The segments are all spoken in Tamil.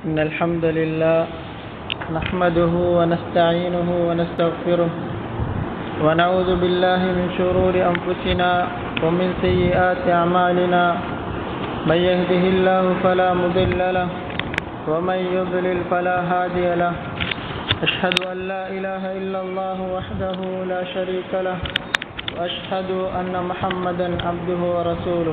إن الحمد لله نحمده ونستعينه ونستغفره ونعوذ بالله من شرور أنفسنا ومن سيئات أعمالنا من يهده الله فلا مضل له ومن يضلل فلا هادي له أشهد أن لا إله إلا الله وحده لا شريك له وأشهد أن محمدا عبده ورسوله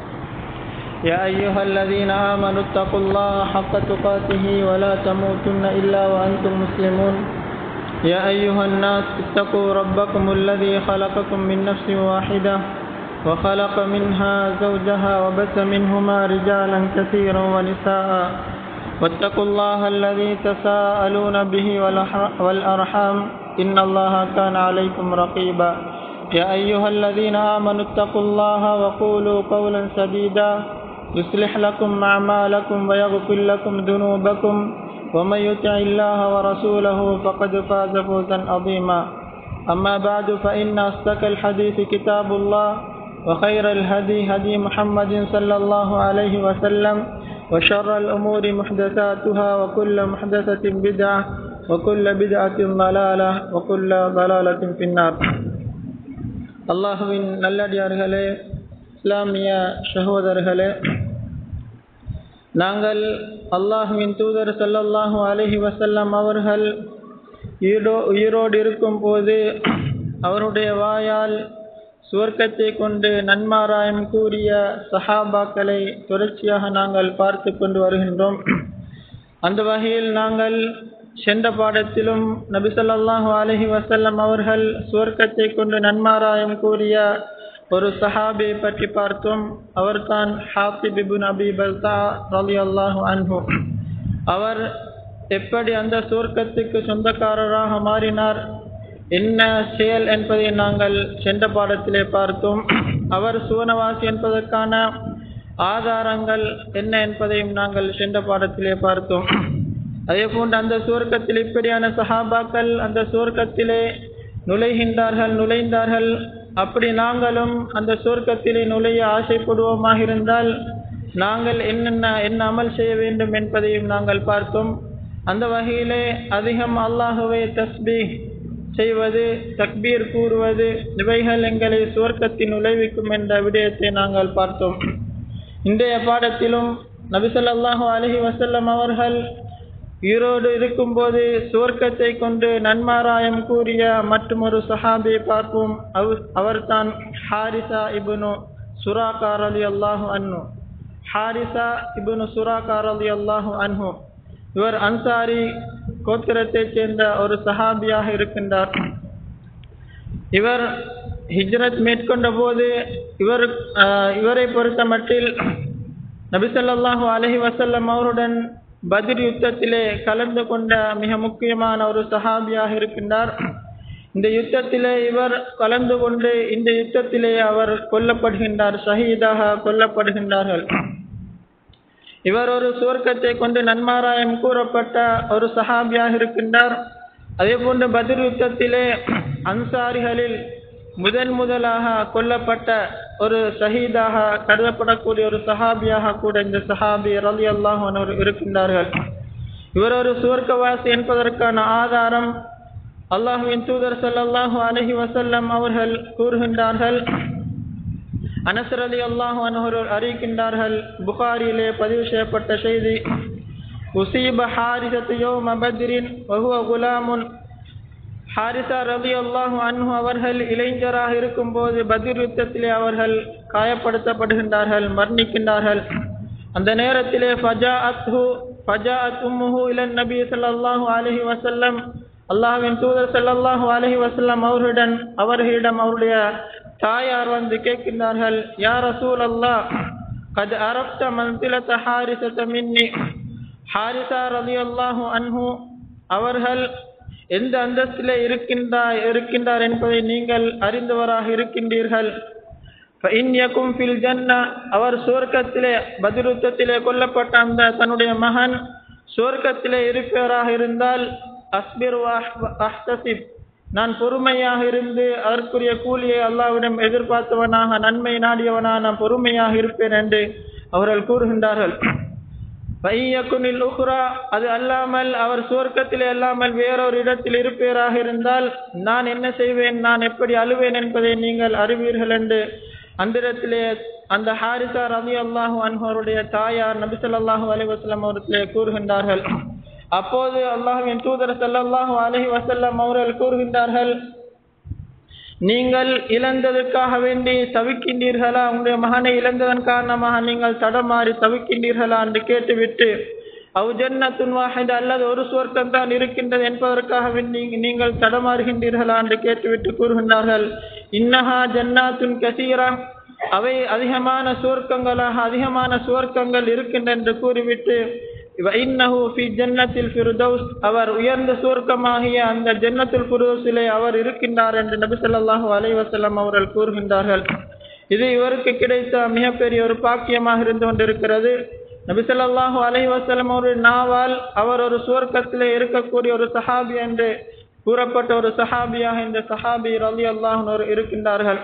يا أيها الذين آمنوا اتقوا الله حق تقاته ولا تموتن إلا وأنتم مسلمون يا أيها الناس اتقوا ربكم الذي خلقكم من نفس واحدة وخلق منها زوجها وبث منهما رجالا كثيرا ونساء واتقوا الله الذي تساءلون به والأرحام إن الله كان عليكم رقيبا يا أيها الذين آمنوا اتقوا الله وقولوا قولا سديدا يصلح لكم أعمالكم ويغفر لكم ذنوبكم ومن يطع الله ورسوله فقد فاز فوزا عظيما أما بعد فإن أصدق الحديث كتاب الله وخير الهدي هدي محمد صلى الله عليه وسلم وشر الأمور محدثاتها وكل محدثة بدعة وكل بدعة ضلالة وكل ضلالة في النار அல்லாஹுவின் நல்லடியார்களே இஸ்லாமிய சகோதரர்களே நாங்கள் அல்லாஹுவின் தூதர் சல்லல்லாஹு அலஹி வசல்லம் அவர்கள் ஈரோ உயிரோடு இருக்கும் போது அவருடைய வாயால் சுவர்க்கத்தை கொண்டு நன்மாராயம் கூறிய சஹாபாக்களை தொடர்ச்சியாக நாங்கள் பார்த்து கொண்டு வருகின்றோம் அந்த வகையில் நாங்கள் சென்ற பாடத்திலும் நபிசல்லாஹு அலஹி வசல்லம் அவர்கள் சுவர்க்கத்தை கொண்டு நன்மாராயம் கூறிய ஒரு சஹாபை பற்றி பார்த்தோம் அவர்தான் ஹாத்திப் இபுன் அபி பல்தா ரலி அல்லாஹு அன்ஹு அவர் எப்படி அந்த சுவர்க்கத்துக்கு சொந்தக்காரராக மாறினார் என்ன செயல் என்பதை நாங்கள் சென்ற பாடத்திலே பார்த்தோம் அவர் சுவனவாசி என்பதற்கான ஆதாரங்கள் என்ன என்பதையும் நாங்கள் சென்ற பாடத்திலே பார்த்தோம் அதே போன்று அந்த சுவர்க்கத்தில் இப்படியான சஹாபாக்கள் அந்த சுவர்க்கத்திலே நுழைகின்றார்கள் நுழைந்தார்கள் அப்படி நாங்களும் அந்த சுவர்க்கத்திலே நுழைய ஆசைப்படுவோமாக இருந்தால் நாங்கள் என்னென்ன என்ன அமல் செய்ய வேண்டும் என்பதையும் நாங்கள் பார்த்தோம் அந்த வகையிலே அதிகம் அல்லாஹுவை தஸ்பி செய்வது தக்பீர் கூறுவது இவைகள் எங்களை சுவர்க்கத்தின் நுழைவிக்கும் என்ற விடயத்தை நாங்கள் பார்த்தோம் இன்றைய பாடத்திலும் நபிசல்லாஹு அலஹி வசல்லம் அவர்கள் ஈரோடு இருக்கும்போது சுவர்க்கத்தை கொண்டு நன்மாராயம் கூறிய மற்றும் ஒரு சஹாபியை பார்ப்போம் அவர்தான் ஹாரிசா இபுனு சுராகார் அலி அல்லாஹு அன்ஹு ஹாரிசா இபுனு சுராகார் அலி அல்லாஹு அன்ஹு இவர் அன்சாரி கோத்திரத்தைச் சேர்ந்த ஒரு சஹாபியாக இருக்கின்றார் இவர் ஹிஜ்ரத் மேற்கொண்ட போது இவர் இவரை பொறுத்த மட்டில் நபிசல்லாஹூ அலஹி வசல்லம் அவருடன் பதிர் யுத்தத்திலே கலந்து கொண்ட மிக முக்கியமான ஒரு சஹாபியாக இருக்கின்றார் இந்த யுத்தத்திலே இவர் கலந்து கொண்டு இந்த யுத்தத்திலே அவர் கொல்லப்படுகின்றார் ஷஹீதாக கொல்லப்படுகின்றார்கள் இவர் ஒரு சுவர்க்கத்தை கொண்டு நன்மாராயம் கூறப்பட்ட ஒரு சஹாபியாக இருக்கின்றார் அதே போன்று பதிர் யுத்தத்திலே அன்சாரிகளில் முதன் முதலாக கொல்லப்பட்ட ஒரு ஷஹீதாக கருதப்படக்கூடிய ஒரு சஹாபியாக கூட இந்த சஹாபி ரலி அல்லாஹர் இருக்கின்றார்கள் இவர் ஒரு சுவர்க்கவாசி என்பதற்கான ஆதாரம் அல்லாஹுவின் தூதர் சல்லாஹூ அலஹி வசல்லம் அவர்கள் கூறுகின்றார்கள் அனசர் அலி அல்லாஹு அனுகர் அறிவிக்கின்றார்கள் புகாரியிலே பதிவு செய்யப்பட்ட செய்தி உசீப ஹாரிசத்தையோ மபத்ரின் வகுவ குலாமுன் ஹாரிசா ரலி அல்லாஹு அன்ஹு அவர்கள் இளைஞராக இருக்கும்போது பதிர் யுத்தத்திலே அவர்கள் காயப்படுத்தப்படுகின்றார்கள் மரணிக்கின்றார்கள் அந்த நேரத்திலே ஃபஜா அத்ஹு ஃபஜா அத் உம்முஹு இலன் நபி சல்லாஹூ அலஹி வசல்லம் அல்லாஹின் தூதர் சல்லாஹூ அலஹி வசல்லம் அவர்களிடம் அவர்களிடம் அவருடைய தாயார் வந்து கேட்கின்றார்கள் யார் ரசூல் அல்லாஹ் கது அரப்த மன்சிலத்த ஹாரிசத்த மின்னி ஹாரிசா ரலி அல்லாஹு அன்ஹு அவர்கள் எந்த அந்தஸ்திலே இருக்கின்றார் இருக்கின்றார் என்பதை நீங்கள் அறிந்தவராக இருக்கின்றீர்கள் ஃபில் ஜன்னா அவர் சுவர்க்கத்திலே பதிருத்தத்திலே கொல்லப்பட்ட அந்த தன்னுடைய மகன் சுவர்க்கத்திலே இருப்பவராக இருந்தால் அஸ்பிர் அஹ்தசிப் நான் பொறுமையாக இருந்து அதற்குரிய கூலியை அல்லாவிடம் எதிர்பார்த்தவனாக நன்மை நாடியவனாக நான் பொறுமையாக இருப்பேன் என்று அவர்கள் கூறுகின்றார்கள் பையக்குனில் உஹ்ரா அது அல்லாமல் அவர் சுவர்க்கத்திலே அல்லாமல் வேறொரு இடத்தில் இருப்பேராக இருந்தால் நான் என்ன செய்வேன் நான் எப்படி அழுவேன் என்பதை நீங்கள் அறிவீர்கள் என்று அந்த இடத்திலே அந்த ஹாரிசா ரவி அல்லாஹூ அன்ஹருடைய தாயார் நபி ஸல்லல்லாஹு அலைஹி வஸல்லம் அவர்களே கூறுகின்றார்கள் அப்போது அல்லாஹ்வின் தூதர் ஸல்லல்லாஹு அலைஹி வஸல்லம் அவர்கள் கூறுகின்றார்கள் நீங்கள் இழந்ததற்காக வேண்டி தவிக்கின்றீர்களா உங்களுடைய மகனை இழந்ததன் காரணமாக நீங்கள் தடமாறி தவிக்கின்றீர்களா என்று கேட்டுவிட்டு அவ் ஜன்னத்துன் வாஹித் அல்லது ஒரு சுவர்க்கம் தான் இருக்கின்றது என்பதற்காக வேண்டி நீங்கள் தடமாறுகின்றீர்களா என்று கேட்டுவிட்டு கூறுகின்றார்கள் இன்னஹா ஜன்னாத்துன் கசீரா அவை அதிகமான சுவர்க்கங்களாக அதிகமான சுவர்க்கங்கள் இருக்கின்றன என்று கூறிவிட்டு இன்னஹு ஃபி ஜன்னத்தில் ஃபிர்தௌஸ் அவர் உயர்ந்த சுவர்க்கமாகிய அந்த ஜன்னத்துல் ஃபிர்தௌஸிலே அவர் இருக்கின்றார் என்று நபி ஸல்லல்லாஹு அலைஹி வஸல்லம் அவர்கள் கூறுகின்றார்கள் இது இவருக்கு கிடைத்த மிகப்பெரிய ஒரு பாக்கியமாக இருந்து கொண்டிருக்கிறது நபி ஸல்லல்லாஹு அலைஹி வஸல்லம் அவருடைய நாவால் அவர் ஒரு சுவர்க்கத்திலே இருக்கக்கூடிய ஒரு சஹாபி என்று கூறப்பட்ட ஒரு சஹாபியாக இந்த சஹாபி ரலியல்லாஹு இருக்கின்றார்கள்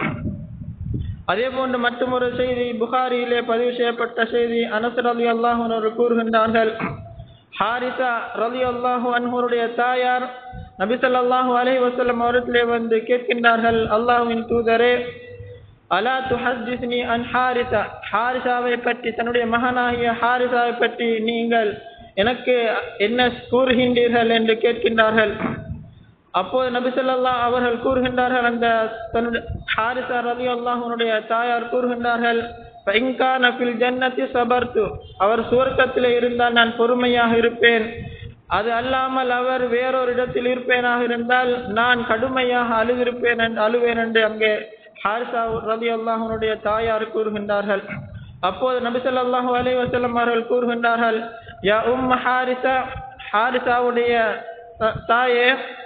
அதே போன்று மற்றொரு செய்தி புகாரியிலே பதிவு செய்யப்பட்ட செய்தி அனசர் அலி அல்லாஹூர் கூறுகின்றார்கள் ஹாரிசா ரலி அல்லாஹு அன்ஹருடைய தாயார் நபிசல்லாஹூ அலி வசல்லம் அவரிடத்திலே வந்து கேட்கின்றார்கள் அல்லாஹுவின் தூதரே அலா துஹஸ்னி அன் ஹாரிசா ஹாரிசாவை பற்றி தன்னுடைய மகனாகிய ஹாரிசாவை பற்றி நீங்கள் எனக்கு என்ன கூறுகின்றீர்கள் என்று கேட்கின்றார்கள் அப்போது நபிசல்லா அவர்கள் கூறுகின்றார்கள் அந்த தன்னுடைய ஹாரிசா ரலி அல்லாஹனுடைய தாயார் கூறுகின்றார்கள் பைங்கான ஃபில் ஜன்னத்தி சபர்த்து அவர் சுவர்க்கத்தில் இருந்தால் நான் பொறுமையாக இருப்பேன் அது அல்லாமல் அவர் வேறொரு இடத்தில் இருப்பேனாக இருந்தால் நான் கடுமையாக அழுதிருப்பேன் என்று அழுவேன் என்று அங்கே ஹாரிசா ரலி அல்லாஹனுடைய தாயார் கூறுகின்றார்கள் அப்போது நபிசல்லாஹு அலி வசல்லம் அவர்கள் கூறுகின்றார்கள் யா உம் ஹாரிசா ஹாரிசாவுடைய தாயே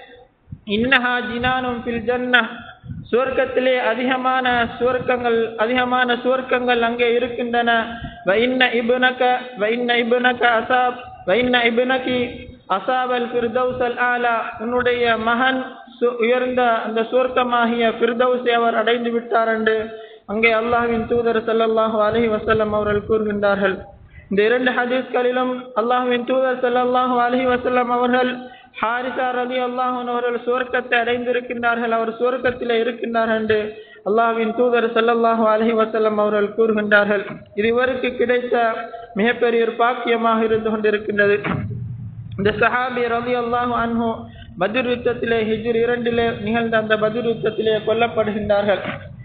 இன்னஹா ஜினானும் ஃபில் ஜன்னா சுவர்க்கத்திலே அதிகமான சுவர்க்கங்கள் அதிகமான சுவர்க்கங்கள் அங்கே இருக்கின்றன வைன்ன இபுனக வைன்ன இபுனக அசாப் வைன்ன இபுனகி அசாபல் ஃபிர்தௌசல் ஆலா உன்னுடைய மகன் உயர்ந்த அந்த சுவர்க்கமாகிய ஃபிர்தௌஸை அவர் அடைந்து விட்டார் என்று அங்கே அல்லாஹ்வின் தூதர் சல்லல்லாஹு அலஹி வசல்லம் அவர்கள் கூறுகின்றார்கள் இந்த இரண்டு ஹதீஸ்களிலும் அல்லாஹ்வின் தூதர் சல்லல்லாஹு அலஹி வசல்லம் அவர்கள் ஹாரிசா ரதி அல்லாஹன் அவர்கள் சுவர்க்கத்தை அடைந்திருக்கின்றார்கள் அவர் சுவர்க்கத்தில் இருக்கின்றார் என்று அல்லாஹ்வின் தூதர் சல்லல்லாஹு அலஹி வசல்லம் அவர்கள் கூறுகின்றார்கள் இது இவருக்கு கிடைத்த மிகப்பெரிய ஒரு பாக்கியமாக இருந்து கொண்டிருக்கின்றது இந்த சஹாபி ரதி அல்லாஹு அன்ஹு பத்ர் யுத்தத்திலே ஹிஜ்ர் இரண்டிலே நிகழ்ந்த அந்த பத்ர் யுத்தத்திலே கொல்லப்படுகின்றார்கள்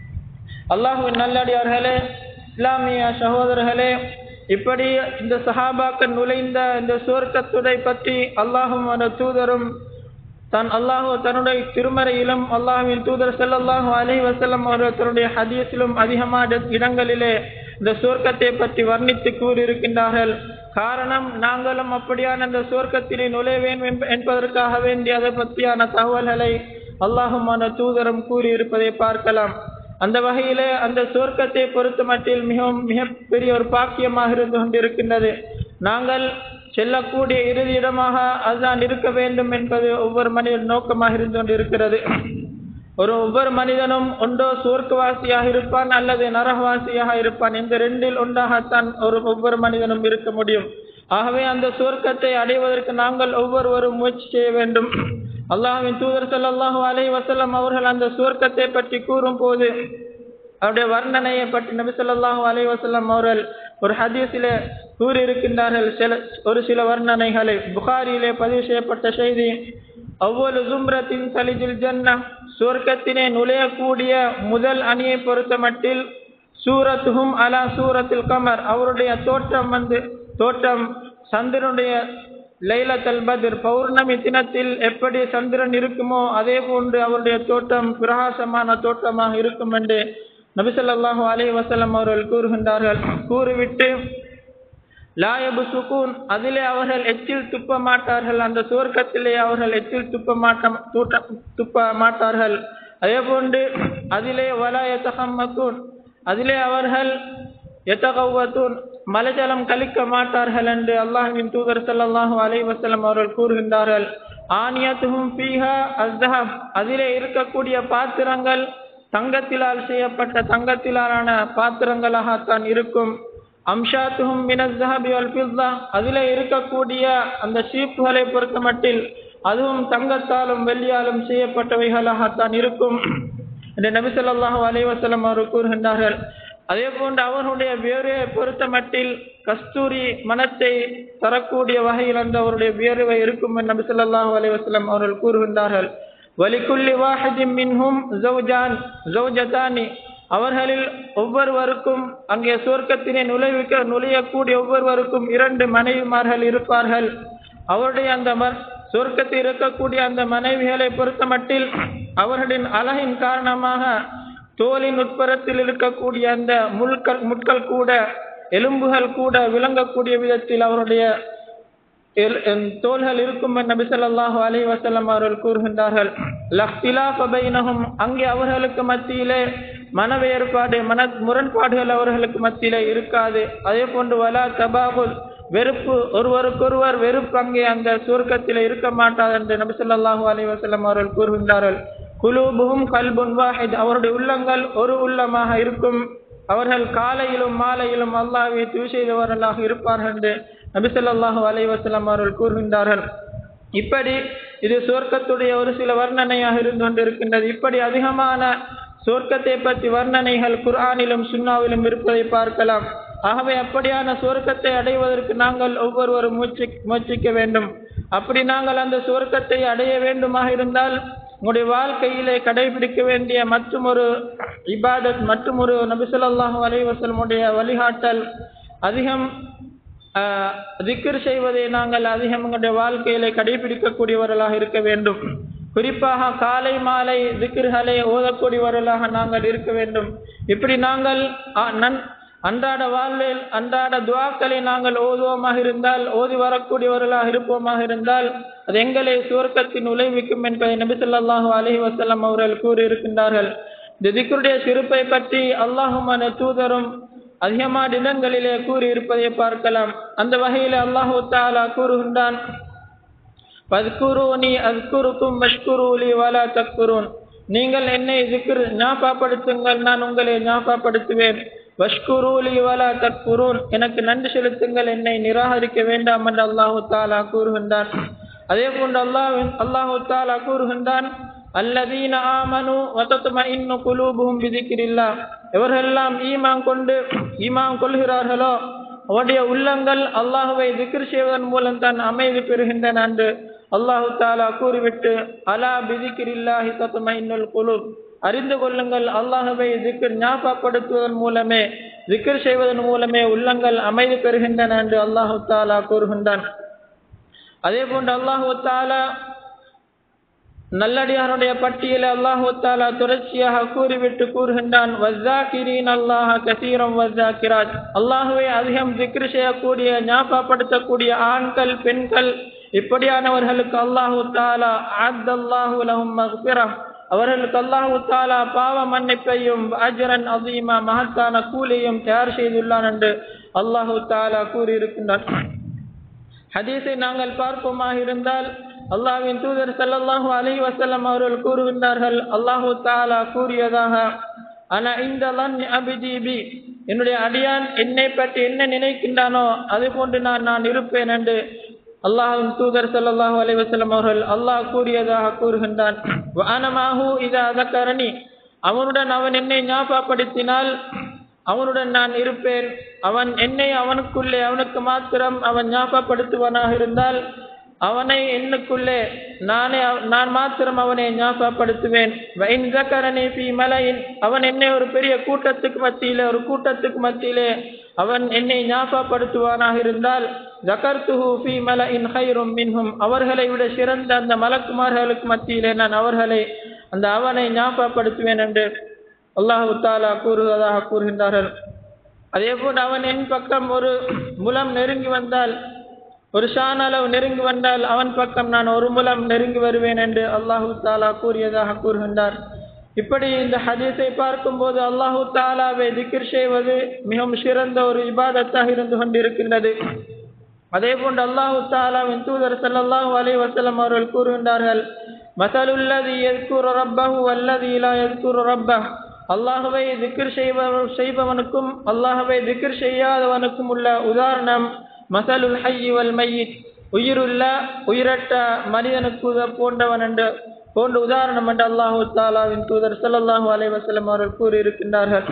அல்லாஹுவின் நல்லடியார்களே இஸ்லாமிய சகோதரர்களே இப்படி இந்த சஹாபாக்கள் நுழைந்த இந்த சுவர்க்கத்துடை பற்றி அல்லாஹும் தூதரும் தன் அல்லாஹு தன்னுடைய திருமறையிலும் அல்லாஹுவின் தூதர் செல்லல்லாஹு அலி வசல்லம் அவர்கள் தன்னுடைய ஹதீஸிலும் அதிகமான இடங்களிலே இந்த சுவர்க்கத்தை பற்றி வர்ணித்து கூறியிருக்கின்றார்கள் காரணம் நாங்களும் அப்படியான இந்த சுவர்க்கத்திலே நுழைய வேண்டும் என்பதற்காக வேண்டி அதை பற்றியான தகவல்களை அல்லாஹுமான தூதரும் கூறியிருப்பதை பார்க்கலாம் அந்த வகையிலே அந்த சுவர்க்கத்தை பொறுத்த மட்டில் மிகவும் மிகப்பெரிய ஒரு பாக்கியமாக இருந்து கொண்டிருக்கின்றது நாங்கள் செல்லக்கூடிய இறுதி இடமாக அதுதான் இருக்க வேண்டும் என்பது ஒவ்வொரு மனிதன் நோக்கமாக இருந்து கொண்டிருக்கிறது ஒரு ஒவ்வொரு மனிதனும் ஒன்றோ சுவர்க்கவாசியாக இருப்பான் அல்லது நரகவாசியாக இருப்பான் இந்த ரெண்டில் ஒன்றாகத்தான் ஒரு ஒவ்வொரு மனிதனும் இருக்க முடியும் ஆகவே அந்த சுவர்க்கத்தை அடைவதற்கு நாங்கள் ஒவ்வொருவரும் முயற்சி செய்ய வேண்டும் அல்லாஹின் தூதர் சல்லாஹூ அலை வசல்லம் அவர்கள் அந்த சுவர்க்கத்தை பற்றி கூறும் போது அவருடைய வர்ணனையை பற்றி நபி சொல்லாஹூ அலை வசல்லம் அவர்கள் ஒரு ஹதீஸிலே கூறியிருக்கின்றார்கள் சில ஒரு சில வர்ணனைகளை புகாரியிலே பதிவு செய்யப்பட்ட செய்தி அவ்வொரு சும்ரத்தின் சலிஜில் ஜன்னா சுவர்க்கத்தினே நுழையக்கூடிய முதல் அணியை பொறுத்த மட்டில் சூரத்துஹும் அலா சூரத்தில் கமர் அவருடைய தோற்றம் வந்து தோற்றம் சந்திரனுடைய லைலத்தல் பத்ர் பௌர்ணமி தினத்தில் எப்படி சந்திரன் இருக்குமோ அதே போன்று அவருடைய தோட்டம் பிரகாசமான தோற்றமாக இருக்கும் என்று நபிசல்லாஹு அலி வசலம் அவர்கள் கூறுகின்றார்கள் கூறிவிட்டு லாயபு சுகூன் அதிலே அவர்கள் எச்சில் துப்ப மாட்டார்கள் அந்த சுவர்க்கத்திலே அவர்கள் எச்சில் துப்ப மாட்ட துப்ப மாட்டார்கள் அதே போன்று அதிலே வலா எத்தகம்மக்கூன் அதிலே அவர்கள் எத்தகவத்தூன் மலைஜலம் கழிக்க மாட்டார்கள் என்று அல்லாஹின் தூதர் சல்லாஹூ அலை வசலம் அவர்கள் கூறுகின்றார்கள் ஆனியத்துகும் பீஹா அஸ்தஹப் அதிலே இருக்கக்கூடிய பாத்திரங்கள் தங்கத்திலால் செய்யப்பட்ட தங்கத்திலான பாத்திரங்களாகத்தான் இருக்கும் அம்ஷாத்துஹும் மினஸ் ஸஹபி வல் ஃபித்தா அதில் இருக்கக்கூடிய அந்த ஷீப்புகளை பொறுத்த மட்டில் அதுவும் தங்கத்தாலும் வெள்ளியாலும் செய்யப்பட்டவைகளாகத்தான் இருக்கும் என்று நபி ஸல்லல்லாஹு அலைஹி வஸல்லம் அவர்கள் கூறுகின்றார்கள் அதே போன்று அவர்களுடைய வேர்வையை பொறுத்த மட்டில் கஸ்தூரி மனத்தை தரக்கூடிய வகையில் அந்த அவருடைய வேர்வை இருக்கும் என்று நபி ஸல்லல்லாஹு அலைஹி வஸல்லம் அவர்கள் கூறுகின்றார்கள் வலிக்குல்லி வாஹிதின் மின்ஹும் ஜௌஜான் ஜௌஜதானி அவர்களில் ஒவ்வொருவருக்கும் அங்கே சுவர்க்கத்தினை நுழைவிக்க நுழையக்கூடிய ஒவ்வொருவருக்கும் இரண்டு மனைவிமார்கள் இருப்பார்கள் அவருடைய அந்த ம சொர்க்கத்தில் இருக்கக்கூடிய அந்த மனைவிகளை பொறுத்த மட்டில் அவர்களின் அழகின் காரணமாக தோலின் உட்புறத்தில் இருக்கக்கூடிய அந்த முள்கள் முட்கள் கூட எலும்புகள் கூட விளங்கக்கூடிய விதத்தில் அவருடைய எல்- என் தோள்கள் இருக்கும் என்று நபி ஸல்லல்லாஹு அலைஹி வஸல்லம் அவர்கள் கூறுகின்றார்கள் லக்திலாஃப பைனஹும் அங்கே அவர்களுக்கு மத்தியிலே மன வேறுபாடு மன முரண்பாடுகள் அவர்களுக்கு மத்தியிலே இருக்காது அதே போன்று வலா தபாகுல் வெறுப்பு ஒருவருக்கொருவர் வெறுப்பு அங்கே அந்த சுவர்க்கத்தில் இருக்க மாட்டாது என்று நபி ஸல்லல்லாஹு அலைஹி வஸல்லம் அவர்கள் கூறுகின்றார்கள் குலூபுஹும் கல்புன் வாஹித் அவருடைய உள்ளங்கள் ஒரு உள்ளமாக இருக்கும் அவர்கள் காலையிலும் மாலையிலும் அல்லாஹ்வை தூ செய்தவர்களாக இருப்பார்கள் என்று நபி ஸல்லல்லாஹு அலைஹி வஸல்லம் அவர்கள் கூறுகின்றார்கள் இப்படி இது சுவர்க்கத்துடைய ஒரு சில வர்ணனையாக இருந்து கொண்டிருக்கின்றது இப்படி அதிகமான சுவர்க்கத்தை பற்றி வர்ணனைகள் குர்ஆனிலும் சுன்னாவிலும் இருப்பதை பார்க்கலாம் ஆகவே அப்படியான சுவர்க்கத்தை அடைவதற்கு நாங்கள் ஒவ்வொருவரும் முயற்சி முயற்சிக்க வேண்டும் அப்படி நாங்கள் அந்த சுவர்க்கத்தை அடைய வேண்டுமாக இருந்தால் உங்களுடைய வாழ்க்கையிலே கடைபிடிக்க வேண்டிய மற்றும் ஒரு இபாதத் மற்றும் ஒரு நபிசல்லாஹு அலைவசல்முடைய வழிகாட்டல் அதிகம் திக்ர் செய்வதை நாங்கள் அதிகம் எங்களுடைய வாழ்க்கையிலே கடைபிடிக்கக்கூடியவர்களாக இருக்க வேண்டும் குறிப்பாக காலை மாலை திக்ர்களை ஓதக்கூடியவர்களாக நாங்கள் இருக்க வேண்டும் இப்படி நாங்கள் ஆ, நன் அன்றாட வாழ்வில் அன்றாட துவாக்களை நாங்கள் ஓதுவோமாக இருந்தால் ஓதி வரக்கூடியவர்களாக இருப்போமாக இருந்தால் அது எங்களை சுவர்க்கத்தின் உழைவிக்கும் என்பதை நபி ஸல்லல்லாஹு அலைஹி வஸல்லம் அவர்கள் கூறியிருக்கின்றார்கள் இந்த திக்ருடைய சிறப்பை பற்றி அல்லாஹுமான தூதரும் அதிகமான இடங்களிலே கூறியிருப்பதை பார்க்கலாம் அந்த வகையில் அல்லாஹு தாலா கூறுகின்றான் பத்குருனி அஸ்குருக்கும் மஷ்குருலி வலா தக்குருன் நீங்கள் என்னை திக்ர் ஞாபகப்படுத்துங்கள் நான் உங்களை ஞாபகப்படுத்துவேன் வஷ்குரூலி வலா தக்புரூன் எனக்கு நன்றி செலுத்துங்கள் என்னை நிராகரிக்க வேண்டாம் என்று அல்லாஹு தாலா கூறுகின்றான் அதே போன்று அல்லாஹ் அல்லாஹு தாலா கூறுகின்றான் அல்லதீன ஆமனு வதத்தும இன்னு குலூபுகும் விதிக்கிறில்லா எவர்களெல்லாம் ஈமான் கொண்டு ஈமான் கொள்கிறார்களோ அவருடைய உள்ளங்கள் அல்லாஹுவை திக்ர் செய்வதன் மூலம் தான் அமைதி பெறுகின்றன என்று அல்லாஹு தாலா கூறிவிட்டு அலா பிதிக்கிரில்லாஹி தத்தும இன்னுல் குலூப் அறிந்து கொள்ளுங்கள் அல்லாஹுவை திக்ர் ஞாபகப்படுத்துவதன் மூலமே திக்ர் செய்வதன் மூலமே உள்ளங்கள் அமைதி பெறுகின்றன என்று அல்லாஹு தாலா கூறுகின்றான் அதே போன்று அல்லாஹு தாலா நல்லடியாருடைய பட்டியலை அல்லாஹு தாலா தொடர்ச்சியாக கூறிவிட்டு கூறுகின்றான் வஸ்ஸாக்கிரீன் அல்லாஹ கசீரம் வஸ்ஸாக்கிராத் அல்லாஹுவை அதிகம் திக்ர் செய்யக்கூடிய ஞாபகப்படுத்தக்கூடிய ஆண்கள் பெண்கள் இப்படியானவர்களுக்கு அல்லாஹு தாலா அல்லாஹு லஹும் மக்பிரம் அவர்களுக்கு அல்லாஹு தாலா பாவ மன்னிப்பையும் அஜரன் அதீமா மகத்தான கூலியும் தயார் செய்துள்ளான் என்று அல்லாஹு தாலா கூறியிருக்கின்றான் ஹதீஸை நாங்கள் பார்ப்போமாக இருந்தால் அல்லாஹ்வின் தூதர் ஸல்லல்லாஹு அலைஹி வஸல்லம் அவர்கள் கூறுகின்றார்கள் அல்லாஹு தாலா கூறியதாக அன இந்த லன் அபிதி பி என்னுடைய அடியான் என்னை பற்றி என்ன நினைக்கின்றானோ அது போன்று நான் நான் இருப்பேன் என்று அல்லாஹ்வின் தூதர் ஸல்லல்லாஹு அலைஹி வஸல்லம் அவர்கள் அல்லாஹ் கூறியதாக கூறுகின்றான் வானமாஹு இதா அதக்கரணி அவனுடன் அவன் என்னை ஞாபகப்படுத்தினால் அவனுடன் நான் இருப்பேன் அவன் என்னை அவனுக்குள்ளே அவனுக்கு மாத்திரம் அவன் ஞாபகப்படுத்துவனாக இருந்தால் அவனை என்னுக்குள்ளே நானே அவ- நான் மாத்திரம் அவனை ஞாபகப்படுத்துவேன் வைன் ஜக்கரனி ஃபீ மலையின் அவன் என்னை ஒரு பெரிய கூட்டத்துக்கு மத்தியிலே ஒரு கூட்டத்துக்கு மத்தியிலே அவன் என்னை ஞாபகப்படுத்துவானாக இருந்தால் ஜகர்த்துஹு ஃபீ மலையின் ஹைரும் மின்ஹும் அவர்களை விட சிறந்த அந்த மலக்குமார்களுக்கு மத்தியிலே நான் அவர்களை அந்த அவனை ஞாபகப்படுத்துவேன் என்று அல்லாஹு தாலா கூறுவதாக கூறுகின்றார்கள் அதே போன்று அவன் என் பக்கம் ஒரு முலம் நெருங்கி வந்தால் ஒரு ஷான் அளவு நெருங்கி வந்தால் அவன் பக்கம் நான் ஒரு முலம் நெருங்கி வருவேன் என்று அல்லாஹு தாலா கூறியதாக கூறுகின்றார் இப்படி இந்த ஹதீஸை பார்க்கும்போது அல்லாஹு தாலாவை திக்ர் செய்வது மிகவும் சிறந்த ஒரு இபாதத்தாக இருந்து கொண்டிருக்கின்றது அதே போன்று அல்லாஹு தாலாவின் தூதர் ஸல்லல்லாஹு அலைஹி வஸல்லம் அவர்கள் கூறுகின்றார்கள் மசலுல்லதி யذ்குரு ரப்பஹு வல்லதி லா யذ்குரு ரப்பஹ் அல்லாஹுவை திக்ர் செய்பவர் செய்பவனுக்கும் அல்லாஹுவை திக்ர் செய்யாதவனுக்கும் உள்ள உதாரணம் மசலுல் ஹையி வல் மையித் உயிருள்ள உயிரற்ற மனிதனுக்கு போன்றவன் என்று போன்ற உதாரணம் என்று அல்லாஹு தாலாவின் தூதர் ஸல்லல்லாஹு அலைஹி வஸல்லம் அவர்கள் கூறியிருக்கின்றார்கள்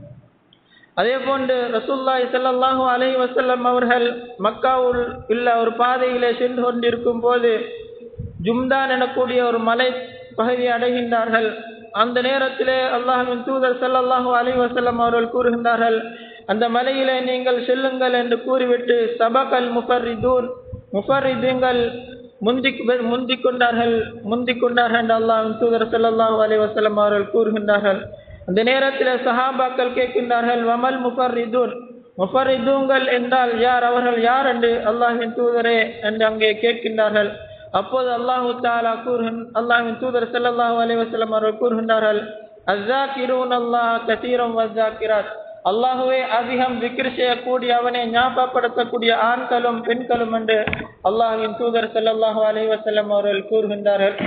அதே போன்று ரசூல்லாய் ஸல்லல்லாஹு அலைஹி வஸல்லம் அவர்கள் மக்காவுள் உள்ள ஒரு பாதையிலே சென்று கொண்டிருக்கும் போது ஜும்தான் எனக்கூடிய ஒரு மலை பகுதியை அடைகின்றார்கள் அந்த நேரத்திலே அல்லாஹ்வின் தூதர் ஸல்லல்லாஹு அலைஹி வஸல்லம் அவர்கள் கூறுகின்றார்கள் அந்த மலையிலே நீங்கள் செல்லுங்கள் என்று கூறிவிட்டு சபகல் முஃபர்ரிதூன் முஃபர்ரிதுங்கள் முந்திக் முந்திக் கொண்டார்கள் முந்திக் கொண்டார்கள் என்று அல்லாஹ்வின் தூதர் ஸல்லல்லாஹு அலைஹி வஸல்லம் அவர்கள் கூறுகின்றார்கள் அந்த நேரத்தில் சஹாபாக்கள் கேட்கின்றார்கள் வமல் முஃபர்ரிதூன் முஃபர்ரிதூங்கள் என்றால் யார் அவர்கள் யார் என்று அல்லாஹ்வின் தூதரே என்று அங்கே கேட்கின்றார்கள் அப்போது அல்லாஹு தாலா கூறுகின் அல்லாஹ்வின் தூதர் ஸல்லல்லாஹு அலைஹி வஸல்லம் அவர்கள் கூறுகின்றார்கள் அஸ்ஸாகிரூன் அல்லாஹ் கதீரம் வஸ்ஸாகிராத் அல்லாஹுவே அதிகம் விக்ர் செய்யக்கூடிய அவனை ஞாபகப்படுத்தக்கூடிய ஆண்களும் பெண்களும் என்று அல்லாஹ்வின் தூதர் ஸல்லல்லாஹு அலைஹி வஸல்லம் அவர்கள் கூறுகின்றார்கள்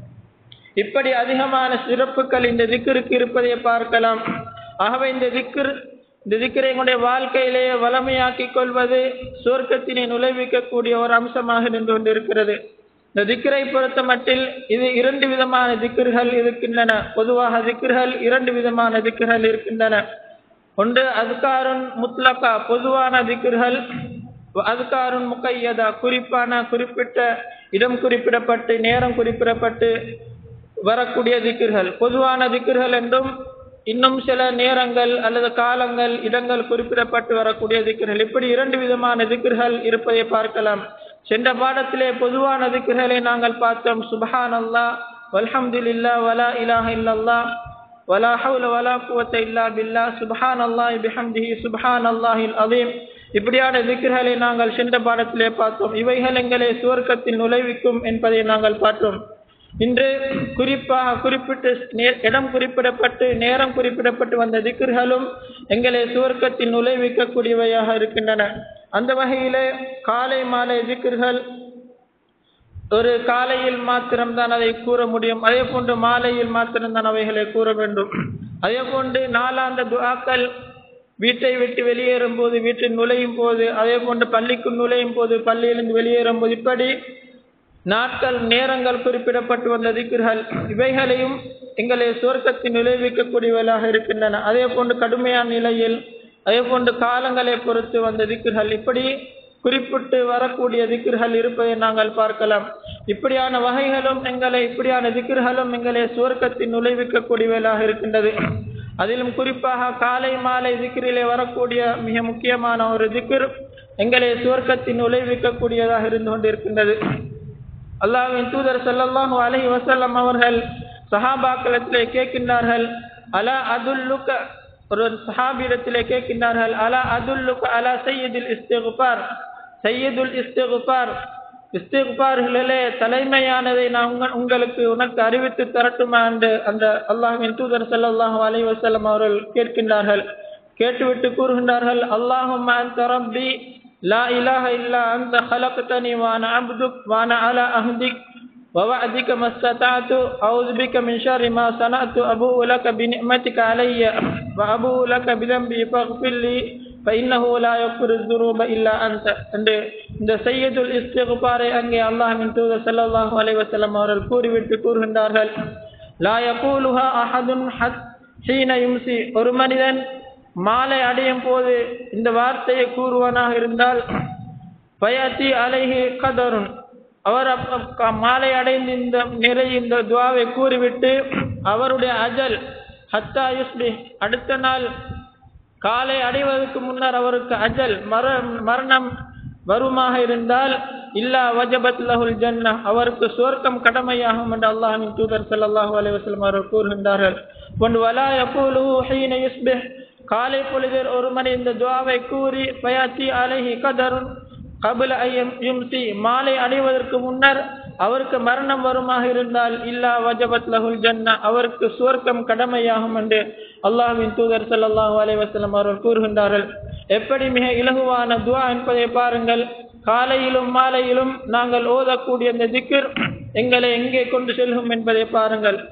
இப்படி அதிகமான சிறப்புகள் இந்த திக்கிற்கு இருப்பதை பார்க்கலாம் ஆகவே இந்த திக்ர் இந்த திக்கரை எங்களுடைய வாழ்க்கையிலே வளமையாக்கிக் கொள்வது சுவர்க்கத்தினை நுழைவிக்கக்கூடிய ஒரு அம்சமாக நின்று கொண்டிருக்கிறது இந்த திக்கரை பொறுத்த மட்டில் இது இரண்டு விதமான திக்கர்கள் இருக்கின்றன பொதுவாக திக்கர்கள் இரண்டு விதமான திக்கர்கள் இருக்கின்றன ஒன்று அதுக்காருன் முத்லகா பொதுவான திக்கர்கள் அதுக்காருன் முக்கையதா குறிப்பான குறிப்பிட்ட இடம் குறிப்பிடப்பட்டு நேரம் குறிப்பிடப்பட்டு வரக்கூடிய திக்கிர்கள் பொதுவான திக்கிர்கள் என்றும் இன்னும் சில நேரங்கள் அல்லது காலங்கள் இடங்கள் குறிப்பிடப்பட்டு வரக்கூடிய திக்கிர்கள் இப்படி இரண்டு விதமான திக்கிர்கள் இருப்பதை பார்க்கலாம் சென்ற பாடத்திலே பொதுவான திக்கிர்களை நாங்கள் பார்த்தோம் சுபஹான் அல்லா வல்ஹம்துலில்லா வலா இலாஹ இல்லல்லா வலா ஹவுல வலா குவத்த இல்லா பில்லா சுபஹான் அல்லாஹி பிஹம்திஹி சுபஹான் அல்லாஹில் அதீம் இப்படியான திக்கிர்களை நாங்கள் சென்ற பாடத்திலே பார்த்தோம் இவைகள் எங்களை சுவர்க்கத்தில் நுழைவிக்கும் என்பதை நாங்கள் பார்த்தோம் இன்று குறிப்பாக குறிப்பிட்டு இடம் குறிப்பிடப்பட்டு நேரம் குறிப்பிடப்பட்டு வந்த திக்கர்களும் எங்களை சுவர்க்கத்தில் நுழைவிக்கக்கூடியவையாக இருக்கின்றன அந்த வகையிலே காலை மாலை திக்கர்கள் ஒரு காலையில் மாத்திரம்தான் அதை கூற முடியும் அதே போன்று மாலையில் மாத்திரம்தான் அவைகளை கூற வேண்டும் அதே போன்று நாலாந்த துஆக்கள் வீட்டை விட்டு வெளியேறும் போது வீட்டில் நுழையும் போது அதே போன்று பள்ளிக்குள் நுழையும் போது பள்ளியிலிருந்து வெளியேறும் போது இப்படி நாட்கள் நேரங்கள் குறிப்பிடப்பட்டு வந்த திக்குகள் இவைகளையும் எங்களை சுவர்க்கத்தில் நுழைவிக்கக்கூடியவர்களாக இருக்கின்றன அதே போன்று கடுமையான நிலையில் அதே போன்று காலங்களை பொறுத்து வந்த திக்குகள் இப்படி குறிப்பிட்டு வரக்கூடிய திக்குகள் இருப்பதை நாங்கள் பார்க்கலாம் இப்படியான வகைகளும் எங்களை இப்படியான திக்குகளும் எங்களை சுவர்க்கத்தில் நுழைவிக்கக்கூடியவர்களாக இருக்கின்றது அதிலும் குறிப்பாக காலை மாலை திக்கிரிலே வரக்கூடிய மிக முக்கியமான ஒரு திக்கிர் எங்களை சுவர்க்கத்தில் நுழைவிக்கக்கூடியதாக இருந்து கொண்டிருக்கின்றது அல்லாஹ்வின் தூதர் ஸல்லல்லாஹு அலைஹி வஸல்லம் அவர்கள் சஹாபாக்களிடத்திலே கேட்கின்றார்கள் அலா அதுல்லுக ஒரு சஹாபியிடத்திலே கேட்கின்றார்கள் அலா அதுல்லுக அலா சையீதுல் இஸ்திக்பார் சையீதுல் இஸ்திக்பார் இஸ்திக்பார்களிலே தலைமையானதை நான் உங்க- உங்களுக்கு உனக்கு அறிவித்து தரட்டுமா என்று அந்த அல்லாஹ்வின் தூதர் ஸல்லல்லாஹு அலைஹி வஸல்லம் அவர்கள் கேட்கின்றார்கள் கேட்டுவிட்டு கூறுகின்றார்கள் அல்லாஹும்ம அன்த ரப்பி லா இலாஹ இல்லா அன்த خلقتني وانا عبدك وانا على عهدك ووعدك ما استطعت اعوذ بك من شر ما صنعت ابوء لك بنعمتك علي وابوء لك بذنبي فاغفر لي فانه لا يغفر الذنوب الا انت என்று இந்த சையதுல் இஸ்திக்பாரை அங்கே அல்லாஹ்வின் தூதர் ஸல்லல்லாஹு அலைஹி வஸல்லம் அவர்கள் கூறிவிட்டு கூறுகின்றார்கள் லா யகூலுஹா அஹதுன் ஹத் ஹீன யும்சி ஒரு மனிதன் மாலை அடையும் போது இந்த வார்த்தையை கூறுவானாக இருந்தால் பயத்தி அலைஹி கதருன் அவர் அப்ப- க- மாலை அடைந்த இந்த நிலை இந்த துவாவை கூறிவிட்டு அவருடைய அஜல் ஹத்தா யுஸ்பி அடுத்த நாள் காலை அடைவதற்கு முன்னர் அவருக்கு அஜல் மர மரணம் வருமாக இருந்தால் இல்லா வஜபத் லஹுல் ஜன்னா அவருக்கு சுவர்க்கம் கடமையாகும் என்று அல்லாஹ்வின் தூதர் ஸல்லல்லாஹு அலைஹி வஸல்லம் அவர்கள் கூறுகின்றார்கள் ஒன் வலா யகூலு ஹீன யுஸ்பிஹ் காலை பொழுதில் ஒரு மணி இந்த துஆவை கூறி ஃபயாத்தி அலைஹி கதருன் கபில ஐயம் யும்சி மாலை அடைவதற்கு முன்னர் அவருக்கு மரணம் வருமாக இருந்தால் இல்லா வஜபத் லஹுல் ஜன்னா அவருக்கு சுவர்க்கம் கடமையாகும் என்று அல்லாஹ்வின் தூதர் ஸல்லல்லாஹு அலைஹி வஸல்லம் அவர்கள் கூறுகின்றார்கள் எப்படி மிக இலகுவான துஆ என்பதை பாருங்கள் காலையிலும் மாலையிலும் நாங்கள் ஓதக்கூடிய இந்த திக்ர் எங்களை எங்கே கொண்டு செல்லும் என்பதை பாருங்கள்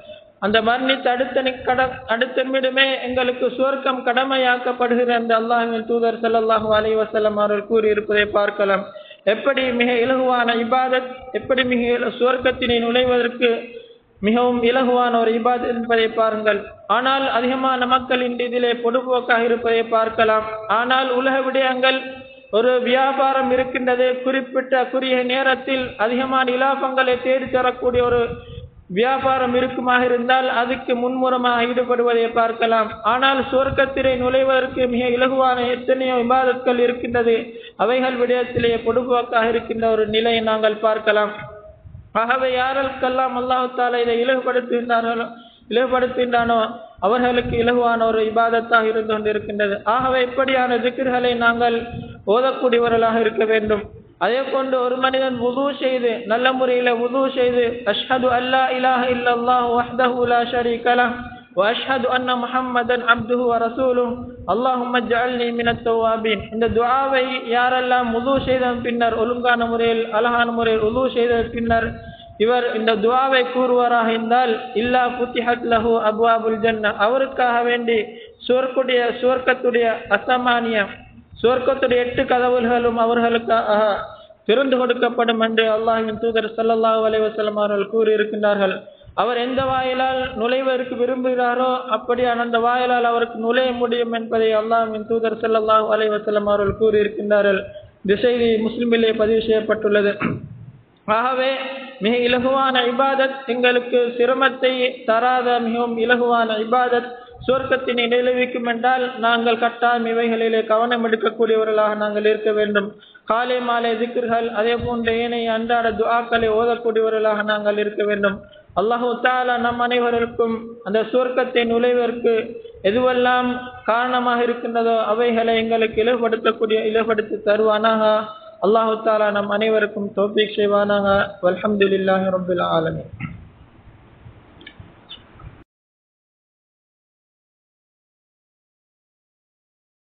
அந்த மரணித்து அடுத்த நி- கட அடுத்த நிமிடமே எங்களுக்கு சுவர்க்கம் கடமையாக்கப்படுகிற அந்த அல்லாஹின் தூதர் ஸல்லல்லாஹு அலைஹி வஸல்லம் அவர்கள் கூறியிருப்பதை பார்க்கலாம் எப்படி மிக இலகுவான இபாதத் எப்படி மிக இல- சுவர்க்கத்தினை நுழைவதற்கு மிகவும் இலகுவான ஒரு இபாதத் என்பதை பாருங்கள் ஆனால் அதிகமான மக்கள் இன்று இதிலே பொடுபோக்காக இருப்பதை பார்க்கலாம் ஆனால் உலக விடயங்கள் ஒரு வியாபாரம் இருக்கின்றது குறிப்பிட்ட குறுகிய நேரத்தில் அதிகமான இலாபங்களை தேடி தரக்கூடிய ஒரு வியாபாரம் இருக்குமாக இருந்தால் அதுக்கு முன்முறமாக ஈடுபடுவதை பார்க்கலாம் ஆனால் சுவர்க்கத்திலே நுழைவதற்கு மிக இலகுவான எத்தனையோ விவாதங்கள் இருக்கின்றது அவைகள் விடயத்திலே பொடுபோக்காக இருக்கின்ற ஒரு நிலையை நாங்கள் பார்க்கலாம் ஆகவே யாருக்கெல்லாம் அல்லாஹு தாலா இதை இலகுபடுத்துகின்றார்களோ இலகுபடுத்துகின்றானோ அவர்களுக்கு இலகுவான ஒரு இபாதத்தாக இருந்து கொண்டிருக்கின்றது ஆகவே இப்படியான திக்ர்களை நாங்கள் ஓதக்கூடியவர்களாக இருக்க வேண்டும் அதே போன்று ஒரு மனிதன் வுது செய்து நல்ல முறையில் வுது செய்து அஷ்ஹது அல்லா இலாஹ இல்லல்லாஹு வஹ்தஹு லா ஷரீக லஹ் وأشهد أن محمدا عبده ورسوله اللهم اجعلني من التوابين இந்த துஆவை யாரெல்லாம் உது செய்த பின்னர் ஒழுங்கான முறையில் அழகான முறையில் உது செய்த பின்னர் இவர் இந்த துஆவை கூறுவாராக இருந்தால் இல்லா புத்திஹத் லஹு அப்வாபுல் ஜன்ன அவருக்காக வேண்டி சுவர்க்குடைய சுவர்க்கத்துடைய அசமானிய சுவர்க்கத்துடைய எட்டு கதவுகளும் அவர்களுக்காக திறந்து கொடுக்கப்படும் என்று அல்லாஹின் தூதர் ஸல்லல்லாஹு அலைஹி வஸல்லம் அவர்கள் கூறியிருக்கின்றார்கள் அவர் எந்த வாயிலால் நுழைவதற்கு விரும்புகிறாரோ அப்படியான அந்த வாயிலால் அவருக்கு நுழைய முடியும் என்பதை அல்லாஹ்வின் தூதர் ஸல்லல்லாஹு அலைஹி வஸல்லம் அவர்கள் கூறியிருக்கின்றார்கள் இந்த செய்தி முஸ்லிமிலே பதிவு செய்யப்பட்டுள்ளது ஆகவே மிக இலகுவான இபாதத் எங்களுக்கு சிரமத்தை தராத மிகவும் இலகுவான இபாதத் சுவர்க்கத்தினை நிலவிக்கும் என்றால் நாங்கள் கட்டாயம் இவைகளிலே கவனம் எடுக்கக்கூடியவர்களாக நாங்கள் இருக்க வேண்டும் காலை மாலை திக்ர்கள் அதே போன்ற ஏனைய அன்றாட துஆக்களை ஓதக்கூடியவர்களாக நாங்கள் இருக்க வேண்டும் அல்லாஹு தாலா நம் அனைவருக்கும் அந்த சுவர்க்கத்தை நுழைவதற்கு எதுவெல்லாம் காரணமாக இருக்கின்றதோ அவைகளை எங்களுக்கு இலகுபடுத்தக்கூடிய இலகுபடுத்தி தருவானாக அல்லாஹு தாலா நம் அனைவருக்கும் தோப்பிக் செய்வானாக வல்ஹம்துலில்லாஹி ரப்பில் ஆலமீன்